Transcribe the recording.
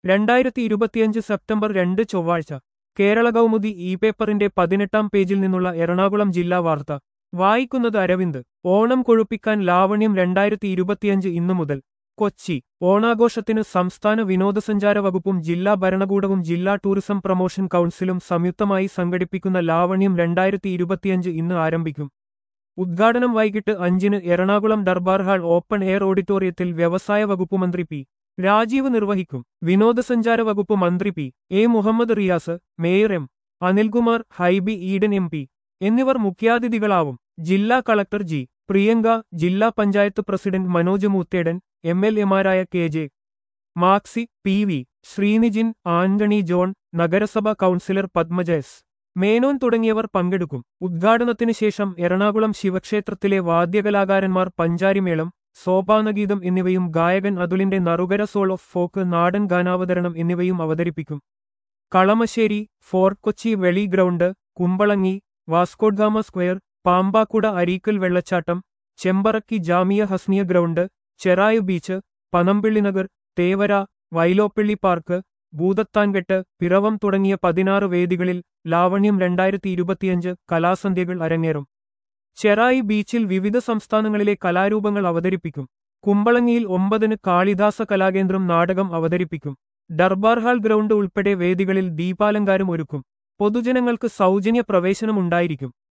രണ്ടായിരത്തി ഇരുപത്തിയഞ്ച് സെപ്റ്റംബർ രണ്ട് ചൊവ്വാഴ്ച കേരള കൗമുദി ഇ പേപ്പറിന്റെ പതിനെട്ടാം പേജിൽ നിന്നുള്ള എറണാകുളം ജില്ലാ വാർത്ത വായിക്കുന്നത് അരവിന്ദ് ഓണം കൊഴുപ്പിക്കാൻ ലാവണ്യം രണ്ടായിരത്തി ഇരുപത്തിയഞ്ച് ഇന്നു മുതൽ കൊച്ചി ഓണാഘോഷത്തിന് സംസ്ഥാന വിനോദസഞ്ചാര വകുപ്പും ജില്ലാ ഭരണകൂടവും ജില്ലാ ടൂറിസം പ്രൊമോഷൻ കൗൺസിലും സംയുക്തമായി സംഘടിപ്പിക്കുന്ന ലാവണ്യം രണ്ടായിരത്തി ഇരുപത്തിയഞ്ച് ഇന്ന് ആരംഭിക്കും ഉദ്ഘാടനം വൈകിട്ട് അഞ്ചിന് Ernakulam Durbar hall open air ഓഡിറ്റോറിയത്തിൽ വ്യവസായ വകുപ്പ് മന്ത്രി പി രാജീവ് നിർവഹിക്കും വിനോദസഞ്ചാര വകുപ്പ് മന്ത്രി P A Muhammad Riyas mayor M Anilkumar Hibi Eden M P എന്നിവർ മുഖ്യാതിഥികളാവും ജില്ലാ കളക്ടർ ജി പ്രിയങ്ക ജില്ലാ panchayat president Manoj Moothedan M L എമാരായ K J Maxi P V Sreenijin Antony John നഗരസഭാ കൗൺസിലർ പത്മജ എസ് മേനോൻ തുടങ്ങിയവർ പങ്കെടുക്കും ഉദ്ഘാടനത്തിന് ശേഷം എറണാകുളം ശിവക്ഷേത്രത്തിലെ വാദ്യകലാകാരന്മാർ പഞ്ചാരിമേളം സോപാനഗീതം എന്നിവയും ഗായകൻ അതുലിന്റെ നറുകര സോൾ ഓഫ് ഫോക്ക് നാടൻ ഗാനാവതരണം എന്നിവയും അവതരിപ്പിക്കും Kalamassery Fort Kochi Veli ground Kumbalangi Vasco da Gama square Pampakuda Areekal വെള്ളച്ചാട്ടം Chemparakki Jamia Hasnia ground Cherai beach Panampilly Nagar Thevara Vyloppilly park Bhoothathankettu Piravom തുടങ്ങിയ പതിനാറ് വേദികളിൽ ലാവണ്യം രണ്ടായിരത്തി ഇരുപത്തിയഞ്ച് കലാസന്ധ്യകൾ അരങ്ങേറും ചെറായി ബീച്ചിൽ വിവിധ സംസ്ഥാനങ്ങളിലെ കലാരൂപങ്ങൾ അവതരിപ്പിക്കും കുമ്പളങ്ങിയിൽ ഒമ്പതിന് കാളിദാസ കലാകേന്ദ്രം നാടകം അവതരിപ്പിക്കും ദർബാർ ഹാൾ ഗ്രൗണ്ട് ഉൾപ്പെടെ വേദികളിൽ ദീപാലങ്കാരം ഒരുക്കും പൊതുജനങ്ങൾക്ക് സൗജന്യ പ്രവേശനമുണ്ടായിരിക്കും